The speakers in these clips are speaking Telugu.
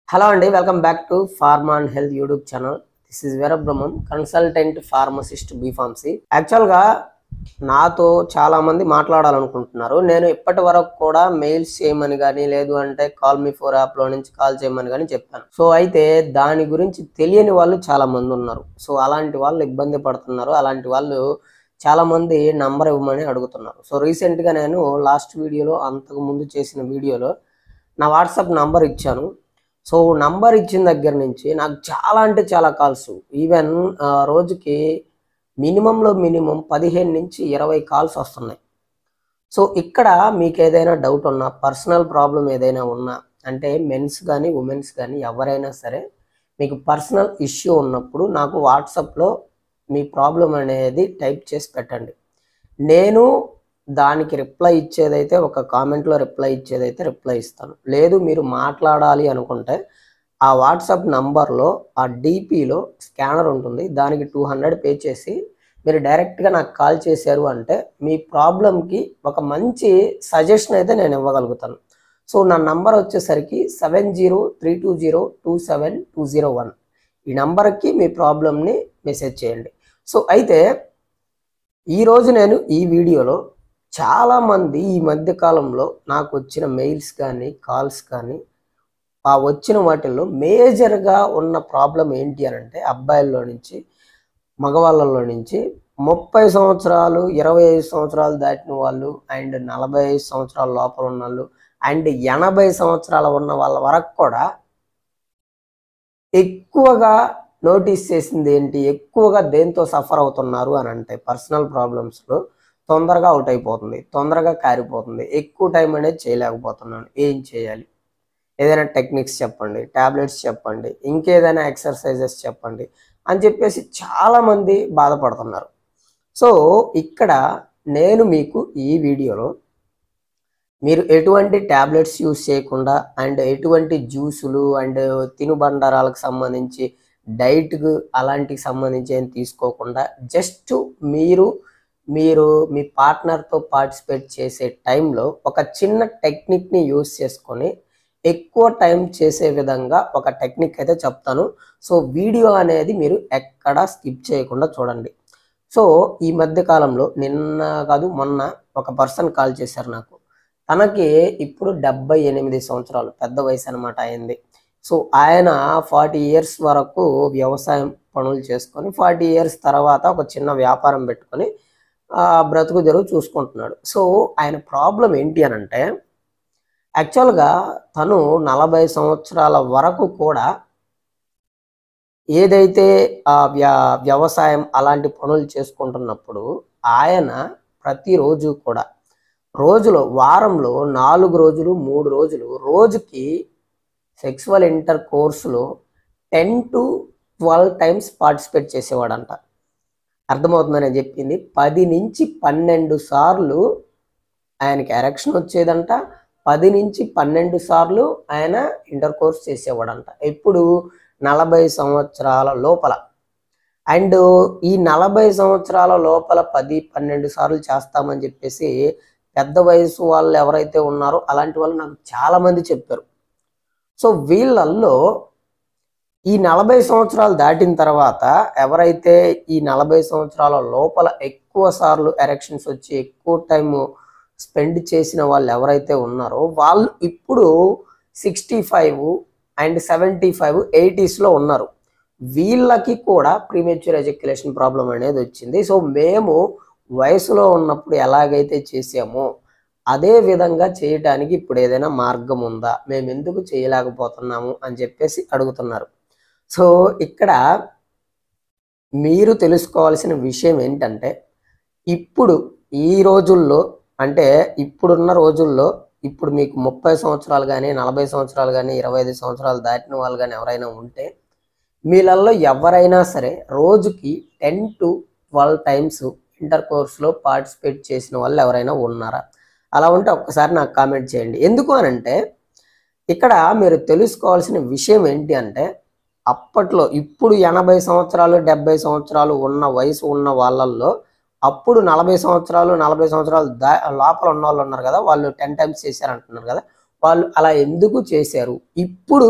హలో అండి welcome back to pharma and health YouTube channel this is Veerabrahmam consultant pharmacist B pharmacy యాక్చువల్గా నాతో చాలా మంది మాట్లాడాలనుకుంటున్నారు నేను ఇప్పటి వరకు కూడా మెయిల్స్ చేయమని కానీ లేదు అంటే కాల్ మీ ఫోర్ యాప్లో నుంచి కాల్ చేయమని కానీ చెప్పాను సో అయితే దాని గురించి తెలియని వాళ్ళు చాలా మంది ఉన్నారు సో అలాంటి వాళ్ళు ఇబ్బంది పడుతున్నారు అలాంటి వాళ్ళు చాలా మంది నంబర్ ఇవ్వమని అడుగుతున్నారు సో రీసెంట్ గా నేను లాస్ట్ వీడియోలో అంతకు ముందు చేసిన వీడియోలో నా వాట్సాప్ నంబర్ ఇచ్చాను సో నంబర్ ఇచ్చిన దగ్గర నుంచి నాకు చాలా అంటే చాలా కాల్స్ ఈవెన్ రోజుకి మినిమంలో మినిమం పదిహేను నుంచి ఇరవై కాల్స్ వస్తున్నాయి సో ఇక్కడ మీకు ఏదైనా డౌట్ ఉన్నా పర్సనల్ ప్రాబ్లం ఏదైనా ఉన్నా అంటే మెన్స్ కానీ ఉమెన్స్ కానీ ఎవరైనా సరే మీకు పర్సనల్ ఇష్యూ ఉన్నప్పుడు నాకు వాట్సాప్లో మీ ప్రాబ్లం అనేది టైప్ చేసి పెట్టండి నేను దానికి రిప్లై ఇచ్చేదైతే ఒక కామెంట్లో రిప్లై ఇచ్చేదైతే రిప్లై ఇస్తాను లేదు మీరు మాట్లాడాలి అనుకుంటే ఆ వాట్సాప్ నంబర్లో ఆ డీపీలో స్కానర్ ఉంటుంది దానికి టూ హండ్రెడ్ పే చేసి మీరు డైరెక్ట్గా నాకు కాల్ చేశారు అంటే మీ ప్రాబ్లంకి ఒక మంచి సజెషన్ అయితే నేను ఇవ్వగలుగుతాను సో నా నంబర్ వచ్చేసరికి seven zero three two zero two seven two zero one ఈ నంబర్కి మీ ప్రాబ్లమ్ని మెసేజ్ చేయండి సో అయితే ఈరోజు నేను ఈ వీడియోలో చాలామంది ఈ మధ్య కాలంలో నాకు వచ్చిన మెయిల్స్ కానీ కాల్స్ కానీ ఆ వచ్చిన వాటిల్లో మేజర్గా ఉన్న ప్రాబ్లం ఏంటి అని అంటే అబ్బాయిల్లో నుంచి మగవాళ్ళలో నుంచి ముప్పై సంవత్సరాలు ఇరవై ఐదు సంవత్సరాలు దాటిన వాళ్ళు అండ్ నలభై ఐదు సంవత్సరాల లోపల ఉన్న వాళ్ళు అండ్ ఎనభై సంవత్సరాల ఉన్న వాళ్ళ వరకు కూడా ఎక్కువగా నోటీస్ చేసింది ఏంటి ఎక్కువగా దేంతో సఫర్ అవుతున్నారు అని అంటే పర్సనల్ ప్రాబ్లమ్స్లో తొందరగా అవుట్ అయిపోతుంది తొందరగా కారిపోతుంది ఎక్కువ టైం అనేది చేయలేకపోతున్నాను ఏం చేయాలి ఏదైనా టెక్నిక్స్ చెప్పండి టాబ్లెట్స్ చెప్పండి ఇంకేదైనా ఎక్సర్సైజెస్ చెప్పండి అని చెప్పేసి చాలామంది బాధపడుతున్నారు సో ఇక్కడ నేను మీకు ఈ వీడియోలో మీరు ఎటువంటి ట్యాబ్లెట్స్ యూస్ చేయకుండా అండ్ ఎటువంటి జ్యూసులు అండ్ తినుబండారాలకు సంబంధించి డైట్కు అలాంటికి సంబంధించి ఏం తీసుకోకుండా జస్ట్ మీరు మీరు మీ పార్ట్నర్తో పార్టిసిపేట్ చేసే టైంలో ఒక చిన్న టెక్నిక్ని యూస్ చేసుకొని ఎక్కువ టైం చేసే విధంగా ఒక టెక్నిక్ అయితే చెప్తాను సో వీడియో అనేది మీరు ఎక్కడా స్కిప్ చేయకుండా చూడండి సో ఈ మధ్య కాలంలో నిన్న కాదు మొన్న ఒక పర్సన్ కాల్ చేశారు నాకు తనకి ఇప్పుడు డెబ్బై ఎనిమిది సంవత్సరాలు పెద్ద వయసు అనమాట అయింది సో ఆయన ఫార్టీ ఇయర్స్ వరకు వ్యవసాయం పనులు చేసుకొని ఫార్టీ ఇయర్స్ తర్వాత ఒక చిన్న వ్యాపారం పెట్టుకొని ఆ, బ్రతుకు తెరువు చూసుకుంటున్నాడు సో ఆయన ప్రాబ్లం ఏంటి అని అంటే యాక్చువల్గా తను నలభై సంవత్సరాల వరకు కూడా ఏదైతే ఆ వ్య వ్యవసాయం అలాంటి పనులు చేసుకుంటున్నప్పుడు ఆయన ప్రతిరోజు కూడా రోజులో వారంలో నాలుగు రోజులు మూడు రోజులు రోజుకి సెక్సువల్ ఇంటర్ కోర్సులో ten to twelve times participate చేసేవాడంట అర్థమవుతుందని నేను చెప్పింది పది నుంచి పన్నెండు సార్లు ఆయనకి ఎరక్షన్ వచ్చేదంట పది నుంచి పన్నెండు సార్లు ఆయన ఇంటర్ కోర్స్ చేసేవాడంట ఇప్పుడు నలభై సంవత్సరాల లోపల అండ్ ఈ నలభై సంవత్సరాల లోపల పది పన్నెండు సార్లు చేస్తామని చెప్పేసి పెద్ద వయసు వాళ్ళు ఎవరైతే ఉన్నారో అలాంటి వాళ్ళు నాకు చాలా మంది చెప్పారు సో వీళ్ళల్లో ఈ నలభై సంవత్సరాలు దాటిన తర్వాత ఎవరైతే ఈ నలభై సంవత్సరాల లోపల ఎక్కువ సార్లు ఎరక్షన్స్ వచ్చి ఎక్కువ టైం స్పెండ్ చేసిన వాళ్ళు ఎవరైతే ఉన్నారో వాళ్ళు ఇప్పుడు sixty five and seventy five ఎయిటీస్లో ఉన్నారు వీళ్ళకి కూడా ప్రీమెచ్యూర్ ఎజక్యులేషన్ ప్రాబ్లం అనేది వచ్చింది సో మేము వయసులో ఉన్నప్పుడు ఎలాగైతే చేసామో అదే విధంగా చేయటానికి ఇప్పుడు ఏదైనా మార్గం ఉందా మేము ఎందుకు చేయలేకపోతున్నాము అని చెప్పేసి అడుగుతున్నారు సో ఇక్కడ మీరు తెలుసుకోవాల్సిన విషయం ఏంటంటే ఇప్పుడు ఈ రోజుల్లో అంటే ఇప్పుడున్న రోజుల్లో ఇప్పుడు మీకు ముప్పై సంవత్సరాలు కానీ నలభై సంవత్సరాలు కానీ ఇరవై ఐదు సంవత్సరాలు దాటిన వాళ్ళు కానీ ఎవరైనా ఉంటే మీలలో ఎవరైనా సరే రోజుకి ten to twelve times inter కోర్స్లో పార్టిసిపేట్ చేసిన వాళ్ళు ఎవరైనా ఉన్నారా అలా ఉంటే ఒక్కసారి నాకు కామెంట్ చేయండి ఎందుకు అని అంటే ఇక్కడ మీరు తెలుసుకోవాల్సిన విషయం ఏంటి అంటే అప్పట్లో ఇప్పుడు ఎనభై సంవత్సరాలు డెబ్బై సంవత్సరాలు ఉన్న వయసు ఉన్న వాళ్ళల్లో అప్పుడు నలభై సంవత్సరాలు నలభై సంవత్సరాలు దా లోపల ఉన్న వాళ్ళు ఉన్నారు కదా వాళ్ళు టెన్ టైమ్స్ చేశారు అంటున్నారు కదా వాళ్ళు అలా ఎందుకు చేశారు ఇప్పుడు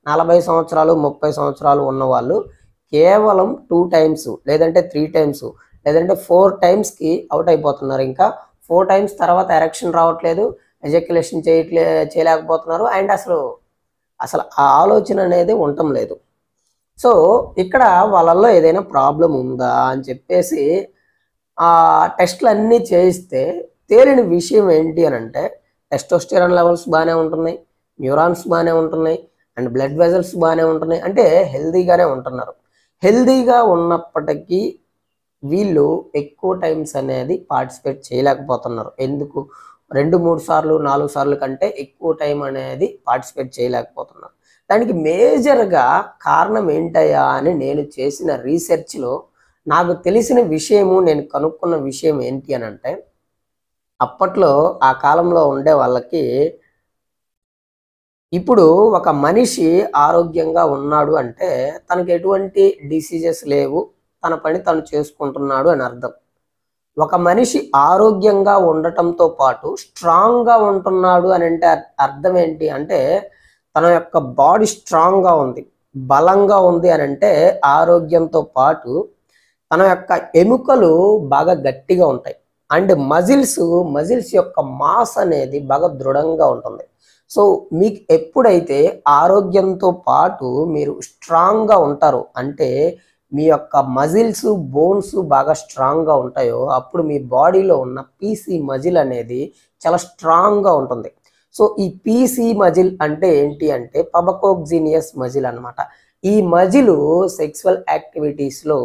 నలభై సంవత్సరాలు ముప్పై సంవత్సరాలు ఉన్న వాళ్ళు కేవలం టూ టైమ్స్ లేదంటే త్రీ టైమ్స్ లేదంటే ఫోర్ టైమ్స్కి అవుట్ అయిపోతున్నారు ఇంకా ఫోర్ టైమ్స్ తర్వాత ఎరక్షన్ రావట్లేదు ఎజక్యులేషన్ చేయట్లే చేయలేకపోతున్నారు అండ్ అసలు అసలు ఆ ఆలోచన అనేది ఉండటం లేదు సో ఇక్కడ వాళ్ళల్లో ఏదైనా ప్రాబ్లం ఉందా అని చెప్పేసి ఆ టెస్ట్లు అన్నీ చేయిస్తే తేలిన విషయం ఏంటి అని అంటే టెస్టోస్టిరాన్ లెవెల్స్ బాగానే ఉంటున్నాయి న్యూరాన్స్ బాగానే ఉంటున్నాయి అండ్ బ్లడ్ వెజల్స్ బాగానే ఉంటున్నాయి అంటే హెల్దీగానే ఉంటున్నారు హెల్దీగా ఉన్నప్పటికీ వీళ్ళు ఎక్కువ టైమ్స్ అనేది పార్టిసిపేట్ చేయలేకపోతున్నారు ఎందుకు రెండు మూడు సార్లు నాలుగు సార్లు కంటే ఎక్కువ టైం అనేది పార్టిసిపేట్ చేయలేకపోతున్నారు దానికి మేజర్గా కారణం ఏంటయ్యా అని నేను చేసిన రీసెర్చ్లో నాకు తెలిసిన విషయము నేను కనుక్కున్న విషయం ఏంటి అని అంటే అప్పట్లో ఆ కాలంలో ఉండే వాళ్ళకి ఇప్పుడు ఒక మనిషి ఆరోగ్యంగా ఉన్నాడు అంటే తనకి ఎటువంటి డిసీజెస్ లేవు తన పని తను చేసుకుంటున్నాడు అని అర్థం ఒక మనిషి ఆరోగ్యంగా ఉండటంతో పాటు స్ట్రాంగ్గా ఉంటున్నాడు అని అంటే అర్- అర్థం ఏంటి అంటే తన యొక్క బాడీ స్ట్రాంగ్గా ఉంది బలంగా ఉంది అని అంటే ఆరోగ్యంతో పాటు తన యొక్క ఎముకలు బాగా గట్టిగా ఉంటాయి అండ్ మజిల్స్ మజిల్స్ యొక్క మాస్ అనేది బాగా దృఢంగా ఉంటుంది సో మీకు ఎప్పుడైతే ఆరోగ్యంతో పాటు మీరు స్ట్రాంగ్గా ఉంటారో అంటే మీ యొక్క మజిల్స్ బోన్స్ బాగా స్ట్రాంగ్గా ఉంటాయో అప్పుడు మీ బాడీలో ఉన్న పీసీ మజిల్ అనేది చాలా స్ట్రాంగ్గా ఉంటుంది సో ఈ పీసీ మజిల్ అంటే ఏంటి అంటే పబకోక్జినియస్ మజిల్ అన్నమాట ఈ మజిల్ సెక్సువల్ యాక్టివిటీస్లో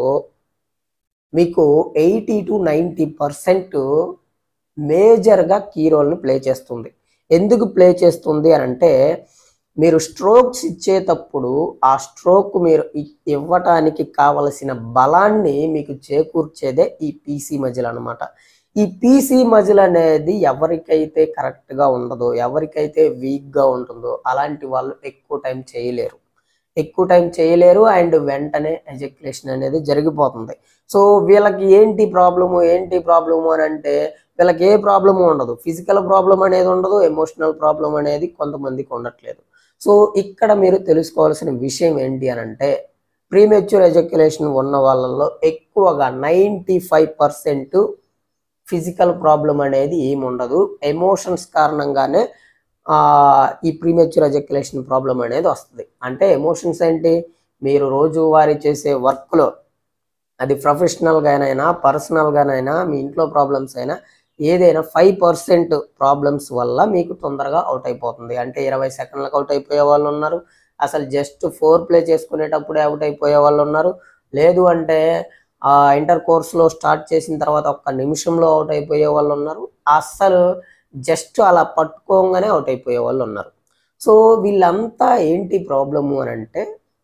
మీకు ఎయిటీ టు నైంటీ పర్సెంట్ మేజర్గా కీ రోల్ని ప్లే చేస్తుంది ఎందుకు ప్లే చేస్తుంది అని అంటే మీరు స్ట్రోక్స్ ఇచ్చేటప్పుడు ఆ స్ట్రోక్ మీరు ఇ- ఇవ్వటానికి కావలసిన బలాన్ని మీకు చేకూర్చేదే ఈ పీసీ మజిల్ అన్నమాట ఈ పీసీ మజిల్ అనేది ఎవరికైతే కరెక్ట్గా ఉండదో ఎవరికైతే వీక్గా ఉంటుందో అలాంటి వాళ్ళు ఎక్కువ టైం చేయలేరు ఎక్కువ టైం చేయలేరు అండ్ వెంటనే ఎజక్యులేషన్ అనేది జరిగిపోతుంది సో వీళ్ళకి ఏంటి ప్రాబ్లము ఏంటి ప్రాబ్లము అని అంటే వీళ్ళకి ఏ ప్రాబ్లము ఉండదు ఫిజికల్ ప్రాబ్లం అనేది ఉండదు ఎమోషనల్ ప్రాబ్లం అనేది కొంతమందికి ఉండట్లేదు సో ఇక్కడ మీరు తెలుసుకోవాల్సిన విషయం ఏంటి అని అంటే ప్రీమెచ్యూర్ ఎజక్యులేషన్ ఉన్న వాళ్ళల్లో ఎక్కువగా ninety five percent physical problem అనేది ఏమి ఉండదు ఎమోషన్స్ కారణంగానే ఆ, ఈ ప్రీమెచ్యూర్ ఎజక్యులేషన్ ప్రాబ్లం అనేది వస్తుంది అంటే ఎమోషన్స్ ఏంటి మీరు రోజువారీ చేసే వర్క్లో అది ప్రొఫెషనల్గానైనా పర్సనల్గానైనా మీ ఇంట్లో ప్రాబ్లమ్స్ అయినా ఏదైనా ఫైవ్ పర్సెంట్ ప్రాబ్లమ్స్ వల్ల మీకు తొందరగా అవుట్ అయిపోతుంది అంటే ఇరవై సెకండ్లకు అవుట్ అయిపోయే వాళ్ళు ఉన్నారు అసలు జస్ట్ ఫోర్ ప్లే చేసుకునేటప్పుడే అవుట్ అయిపోయే వాళ్ళు ఉన్నారు లేదు అంటే ఆ ఇంటర్ కోర్స్లో స్టార్ట్ చేసిన తర్వాత ఒక్క నిమిషంలో అవుట్ అయిపోయే వాళ్ళు ఉన్నారు అస్సలు జస్ట్ అలా పట్టుకోగానే అవుట్ అయిపోయే వాళ్ళు ఉన్నారు సో వీళ్ళంతా ఏంటి ప్రాబ్లము అని అంటే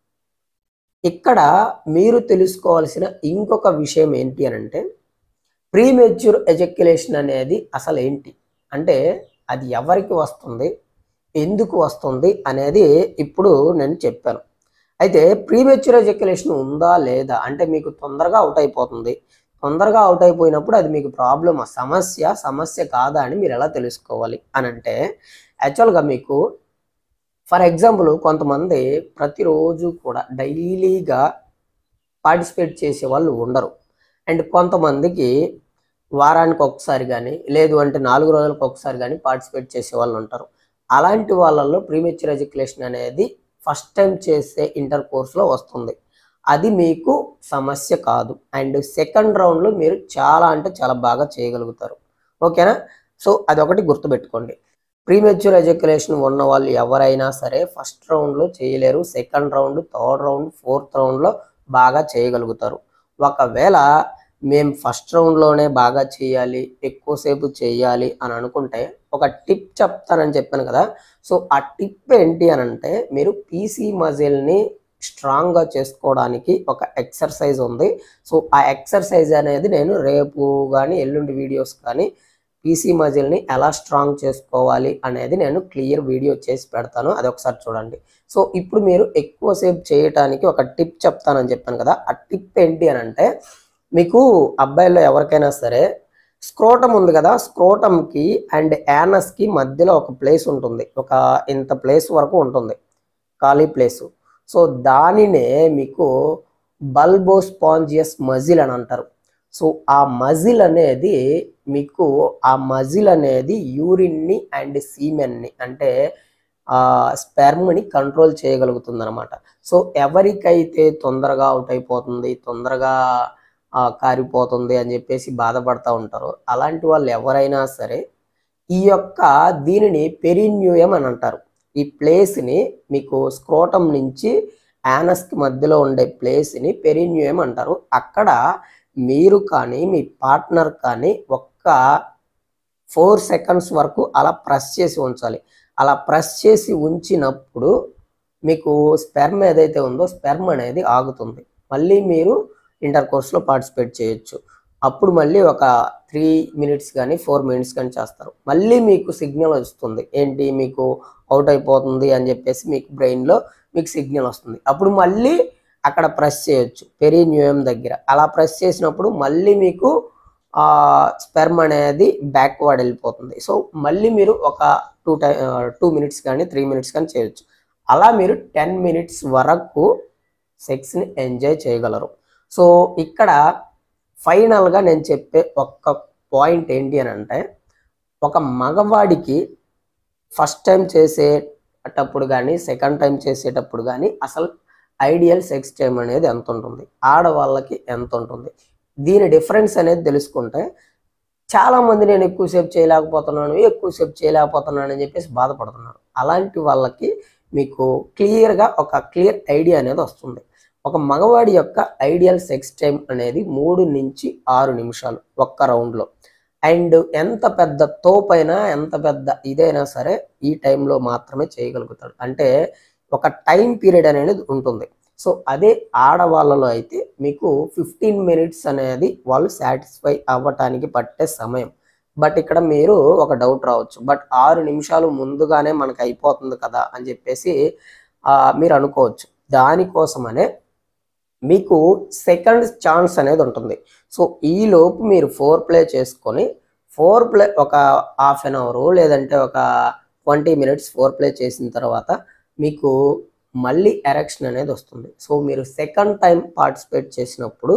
ఇక్కడ మీరు తెలుసుకోవాల్సిన ఇంకొక విషయం ఏంటి అని అంటే ప్రీమెచ్యూర్ ఎజక్యులేషన్ అనేది అసలు ఏంటి అంటే అది ఎవరికి వస్తుంది ఎందుకు వస్తుంది అనేది ఇప్పుడు నేను చెప్పాను అయితే ప్రీమెచ్యూర్ ఎజక్యులేషన్ ఉందా లేదా అంటే మీకు తొందరగా అవుట్ అయిపోతుంది తొందరగా అవుట్ అయిపోయినప్పుడు అది మీకు ప్రాబ్లమ్ సమస్య సమస్య కాదా అని మీరు ఎలా తెలుసుకోవాలి అని అంటే యాక్చువల్గా మీకు ఫర్ ఎగ్జాంపుల్ కొంతమంది ప్రతిరోజు కూడా డైలీగా పార్టిసిపేట్ చేసే వాళ్ళు ఉండరు అండ్ కొంతమందికి వారానికి ఒకసారి కానీ లేదు అంటే నాలుగు రోజులకు ఒకసారి కానీ పార్టిసిపేట్ చేసే వాళ్ళు ఉంటారు అలాంటి వాళ్ళల్లో ప్రీమెచ్యూర్ ఎడ్యుకేషన్ అనేది ఫస్ట్ టైం చేసే ఇంటర్ కోర్స్లో వస్తుంది అది మీకు సమస్య కాదు అండ్ సెకండ్ రౌండ్లో మీరు చాలా అంటే చాలా బాగా చేయగలుగుతారు ఓకేనా సో అదొకటి గుర్తుపెట్టుకోండి ప్రీమెచ్యూర్ ఎడ్యుకేషన్ ఉన్న వాళ్ళు ఎవరైనా సరే ఫస్ట్ రౌండ్లో చేయలేరు second round third round fourth రౌండ్లో బాగా చేయగలుగుతారు ఒకవేళ మేము ఫస్ట్ రౌండ్లోనే బాగా చేయాలి ఎక్కువసేపు చేయాలి అని అనుకుంటే ఒక టిప్ చెప్తానని చెప్పాను కదా సో ఆ టిప్ ఏంటి అని అంటే మీరు పీసీ మజిల్ని స్ట్రాంగ్గా చేసుకోవడానికి ఒక ఎక్సర్సైజ్ ఉంది సో ఆ ఎక్సర్సైజ్ అనేది నేను రేపు కానీ ఎల్లుండి వీడియోస్ కానీ పీసీ మజిల్ని ఎలా స్ట్రాంగ్ చేసుకోవాలి అనేది నేను క్లియర్ వీడియో చేసి పెడతాను అది ఒకసారి చూడండి సో ఇప్పుడు మీరు ఎక్కువసేపు చేయటానికి ఒక టిప్ చెప్తానని చెప్పాను కదా ఆ టిప్ ఏంటి అని అంటే మీకు అబ్బాయిల్లో ఎవరికైనా సరే స్క్రోటం ఉంది కదా స్క్రోటంకి అండ్ యానస్కి మధ్యలో ఒక ప్లేస్ ఉంటుంది ఒక ఇంత ప్లేస్ వరకు ఉంటుంది ఖాళీ ప్లేసు సో దానినే మీకు బల్బోస్పాంజియస్ మజిల్ అని అంటారు సో ఆ మజిల్ అనేది మీకు ఆ మజిల్ అనేది యూరిన్ని అండ్ సీమెన్ని అంటే ఆ స్పెర్మ్ని కంట్రోల్ చేయగలుగుతుంది అనమాట సో ఎవరికైతే తొందరగా అవుట్ అయిపోతుంది తొందరగా ఆ, కారిపోతుంది అని చెప్పేసి బాధపడతా ఉంటారో అలాంటి వాళ్ళు ఎవరైనా సరే ఈ యొక్క దీనిని పెరిన్యూయం అని అంటారు ఈ ప్లేస్ని మీకు స్క్రోటం నుంచి యానస్కి మధ్యలో ఉండే ప్లేస్ని పెరిన్యూయం అంటారు అక్కడ మీరు కానీ మీ పార్ట్నర్ కానీ ఒక్క ఫోర్ సెకండ్స్ వరకు అలా ప్రెస్ చేసి ఉంచాలి అలా ప్రెస్ చేసి ఉంచినప్పుడు మీకు స్పెర్మ్ ఏదైతే ఉందో స్పెర్మ్ అనేది ఆగుతుంది మళ్ళీ మీరు ఇంటర్ కోర్స్లో పార్టిసిపేట్ చేయొచ్చు అప్పుడు మళ్ళీ ఒక త్రీ మినిట్స్ కానీ ఫోర్ మినిట్స్ కానీ చేస్తారు మళ్ళీ మీకు సిగ్నల్ వస్తుంది ఏంటి మీకు అవుట్ అయిపోతుంది అని చెప్పేసి మీకు బ్రెయిన్లో మీకు సిగ్నల్ వస్తుంది అప్పుడు మళ్ళీ అక్కడ ప్రెస్ చేయొచ్చు పెరిన్యూయం దగ్గర అలా ప్రెస్ చేసినప్పుడు మళ్ళీ మీకు స్పెర్మ్ అనేది బ్యాక్వర్డ్ వెళ్ళిపోతుంది సో మళ్ళీ మీరు ఒక టూ టై టూ మినిట్స్ కానీ త్రీ మినిట్స్ కానీ చేయొచ్చు అలా మీరు టెన్ మినిట్స్ వరకు సెక్స్ని ఎంజాయ్ చేయగలరు సో ఇక్కడ ఫైనల్గా నేను చెప్పే ఒక్క పాయింట్ ఏంటి అని అంటే ఒక మగవాడికి ఫస్ట్ టైం చేసేటప్పుడు కానీ సెకండ్ టైం చేసేటప్పుడు కానీ అసలు ఐడియల్ సెక్స్ టైం అనేది ఎంత ఉంటుంది ఆడవాళ్ళకి ఎంత ఉంటుంది దీని డిఫరెన్స్ అనేది తెలుసుకుంటే చాలా మంది నేను ఎక్కువసేపు చేయలేకపోతున్నాను ఎక్కువసేపు చేయలేకపోతున్నాను అని చెప్పేసి బాధపడుతున్నారు అలాంటి వాళ్ళకి మీకు క్లియర్గా ఒక క్లియర్ ఐడియా అనేది వస్తుంది ఒక మగవాడి యొక్క ఐడియల్ సెక్స్ టైం అనేది మూడు నుంచి ఆరు నిమిషాలు ఒక్క రౌండ్లో అండ్ ఎంత పెద్ద తోపైనా ఎంత పెద్ద ఇదైనా సరే ఈ టైంలో మాత్రమే చేయగలుగుతాడు అంటే ఒక టైం పీరియడ్ అనేది ఉంటుంది సో అదే ఆడవాళ్ళలో అయితే మీకు ఫిఫ్టీన్ మినిట్స్ అనేది వాళ్ళు సాటిస్ఫై అవ్వటానికి పట్టే సమయం బట్ ఇక్కడ మీరు ఒక డౌట్ రావచ్చు బట్ ఆరు నిమిషాలు ముందుగానే మనకు అయిపోతుంది కదా అని చెప్పేసి ఆ, మీరు అనుకోవచ్చు దానికోసమనే మీకు సెకండ్ ఛాన్స్ అనేది ఉంటుంది సో ఈ లోపు మీరు ఫోర్ ప్లే చేసుకొని ఫోర్ ప్లే ఒక హాఫ్ అన్ అవర్ లేదంటే ఒక ట్వంటీ మినిట్స్ ఫోర్ ప్లే చేసిన తర్వాత మీకు మళ్ళీ ఎరెక్షన్ అనేది వస్తుంది సో మీరు సెకండ్ టైం పార్టిసిపేట్ చేసినప్పుడు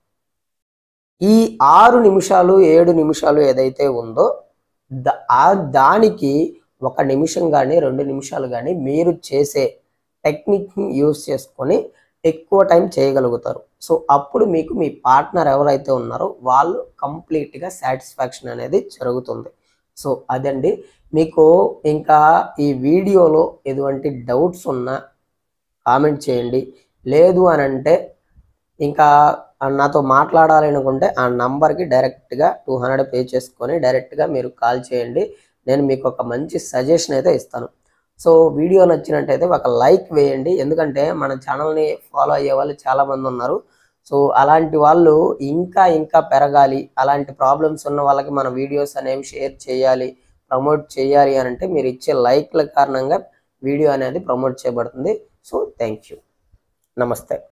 ఈ ఆరు నిమిషాలు ఏడు నిమిషాలు ఏదైతే ఉందో ద- ఆ దానికి ఒక నిమిషం కానీ రెండు నిమిషాలు కానీ మీరు చేసే టెక్నిక్ని యూస్ చేసుకొని ఎక్కువ టైం చేయగలుగుతారు సో అప్పుడు మీకు మీ పార్ట్నర్ ఎవరైతే ఉన్నారో వాళ్ళు కంప్లీట్గా సాటిస్ఫాక్షన్ అనేది జరుగుతుంది సో అదండి మీకు ఇంకా ఈ వీడియోలో ఎటువంటి డౌట్స్ ఉన్నా కామెంట్ చేయండి లేదు అని అంటే ఇంకా నాతో మాట్లాడాలి అనుకుంటే ఆ నంబర్కి డైరెక్ట్గా టూ హండ్రెడ్ పే చేసుకొని డైరెక్ట్గా మీరు కాల్ చేయండి నేను మీకు ఒక మంచి సజెషన్ అయితే ఇస్తాను సో వీడియో నచ్చినట్టయితే ఒక లైక్ వేయండి ఎందుకంటే మన ఛానల్ని ఫాలో అయ్యే వాళ్ళు చాలామంది ఉన్నారు సో అలాంటి వాళ్ళు ఇంకా ఇంకా పెరగాలి అలాంటి ప్రాబ్లమ్స్ ఉన్న వాళ్ళకి మన వీడియోస్ అనేవి షేర్ చేయాలి ప్రమోట్ చేయాలి అని అంటే మీరు ఇచ్చే లైక్ల కారణంగా వీడియో అనేది ప్రమోట్ చేయబడుతుంది సో థ్యాంక్ యూ నమస్తే